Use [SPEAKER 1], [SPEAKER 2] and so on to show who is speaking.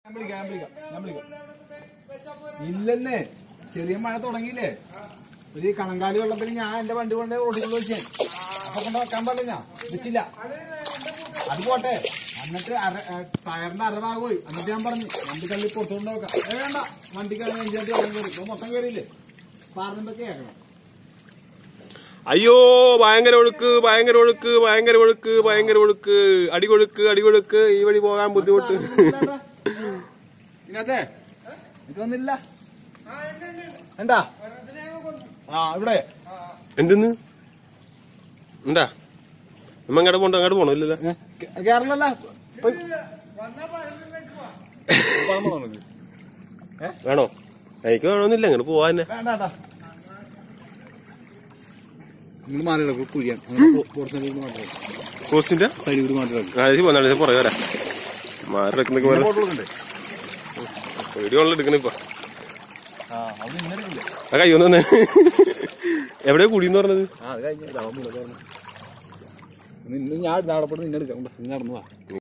[SPEAKER 1] ഞാൻ വിളിക്കാം ഞാൻ വിളിക്കാം ഞാൻ വിളിക്കാം ഇല്ലെന്നേ ചെറിയ മഴ തുടങ്ങിയില്ലേ ഒരു കണങ്കാലി വെള്ളത്തിൽ ഞാൻ എന്റെ വണ്ടി കൊണ്ട് റോഡിൽ കൊണ്ട് വെച്ചേ അപ്പൊ കൊണ്ട് വെക്കാൻ പാടില്ല ഞാൻ വെച്ചില്ല അത് പോട്ടെ എന്നിട്ട് അര ഏ, ടയറിന്റെ അരഭാഗം പോയി എന്നിട്ട് ഞാൻ പറഞ്ഞു വണ്ടി കള്ളി പുറത്തുകൊണ്ട് നോക്കാം ഏ, വേണ്ട വണ്ടിക്ക് എഞ്ചിനകത്ത് വെള്ളം കയറി ഇപ്പൊ മൊത്തം കയറിയില്ലേ പറഞ്ഞിട്ടൊക്കെ കേൾക്കണം
[SPEAKER 2] അയ്യോ ഭയങ്കര ഒഴുക്ക് ഭയങ്കര ഒഴുക്ക് ഭയങ്കര ഒഴുക്ക് ഭയങ്കര ഒഴുക്ക് അടികൊഴുക്ക് അടികൊഴുക്ക് ഈ വഴി പോകാൻ ബുദ്ധിമുട്ട്
[SPEAKER 1] ഇതിനകത്തെ ഇത് വന്നില്ല എന്താ ആ ഇവിടെ
[SPEAKER 2] എന്തെന്ന് എന്താ നമ്മ അങ്ങോട്ട് പോണ്ടോ അങ്ങോട്ട് പോണോ ഇല്ലല്ലോ
[SPEAKER 1] കേരളല്ല
[SPEAKER 2] വേണോ എനിക്ക് വേണമെന്നില്ല അങ്ങോട്ട് പോവാ തന്നെ
[SPEAKER 1] വേണ്ട വേണ്ട നിങ്ങൾ മാറി കിടക്കും കുഴിയാൻ സൈഡിൽ മാറി
[SPEAKER 2] കോസ്റ്റിന്റെ
[SPEAKER 1] സൈഡിൽ കൂടി മാറി കിടക്കും
[SPEAKER 2] ആദ്യം പോന്നാണ് പുറകെ വരാം മാറി വെക്കുന്നൊക്കെ പോലെ
[SPEAKER 1] ഫോട്ടോ കൊടുക്കണ്ടേ
[SPEAKER 2] വീഡിയോ എടുക്കണ ഇപ്പൊ
[SPEAKER 1] ആ അത് ഇങ്ങനെ എടുക്കില്ല
[SPEAKER 2] ആ കയ്യൊന്നു തന്നെ എവിടെയാ കുടിന്ന് പറഞ്ഞത്
[SPEAKER 1] ആ അത് കഴിഞ്ഞ ഇന്ന് ഞാൻ നാളെ നിന്നെ എടുക്കാം ഇങ്ങ് നടന്നു വാ